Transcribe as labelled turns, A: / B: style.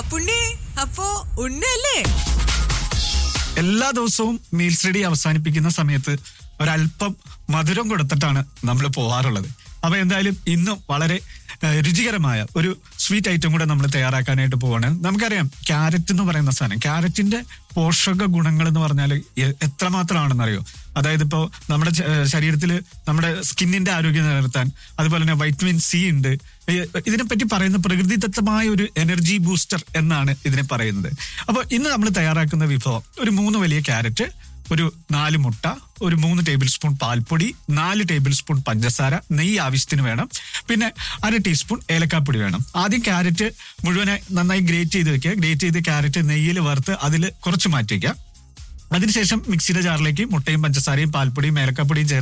A: അപ്പുണ്ണി അപ്പോ ഉണ്ണല്ലേ
B: എല്ലാ ദിവസവും മീൽസ് റെഡി അവസാനിപ്പിക്കുന്ന സമയത്ത് ഒരല്പം മധുരം കൊടുത്തിട്ടാണ് നമ്മൾ പോവാറുള്ളത് അപ്പൊ എന്തായാലും ഇന്നും വളരെ ഏഹ്, രുചികരമായ ഒരു സ്വീറ്റ് ഐറ്റം കൂടെ നമ്മൾ തയ്യാറാക്കാനായിട്ട് പോവാണ് നമുക്കറിയാം ക്യാരറ്റ് എന്ന് പറയുന്ന സാധനം ക്യാരറ്റിന്റെ പോഷക ഗുണങ്ങൾ എന്ന് പറഞ്ഞാൽ എ- എത്രമാത്രമാണെന്നറിയോ അതായത് ഇപ്പോൾ നമ്മുടെ ശരീരത്തിൽ നമ്മുടെ സ്കിന്നിന്റെ ആരോഗ്യം നിലനിർത്താൻ അതുപോലെ തന്നെ വൈറ്റമിൻ സി ഉണ്ട് ഈ- ഇതിനെപ്പറ്റി പറയുന്ന പ്രകൃതിദത്തമായ ഒരു എനർജി ബൂസ്റ്റർ എന്നാണ് ഇതിനെ പറയുന്നത് അപ്പോൾ ഇന്ന് നമ്മൾ തയ്യാറാക്കുന്ന വിഭവം ഒരു മൂന്ന് വലിയ ക്യാരറ്റ് ഒരു നാല് മുട്ട ഒരു മൂന്ന് ടേബിൾ സ്പൂൺ പാൽപ്പൊടി നാല് ടേബിൾ സ്പൂൺ പഞ്ചസാര നെയ്യ് ആവശ്യത്തിന് വേണം പിന്നെ അര ടീസ്പൂൺ ഏലക്കാപ്പൊടി വേണം ആദ്യം ക്യാരറ്റ് മുഴുവനെ നന്നായി ഗ്രേറ്റ് ചെയ്ത് വെക്കുക ഗ്രേറ്റ് ചെയ്ത് ക്യാരറ്റ് നെയ്യിൽ വറുത്ത് അതിൽ കുറച്ച് മാറ്റി വയ്ക്കുക അതിനുശേഷം മിക്സിയുടെ ജാറിലേക്ക് മുട്ടയും പഞ്ചസാരയും പാൽപ്പൊടിയും ഏലക്കാപ്പൊടിയും ചേർത്ത്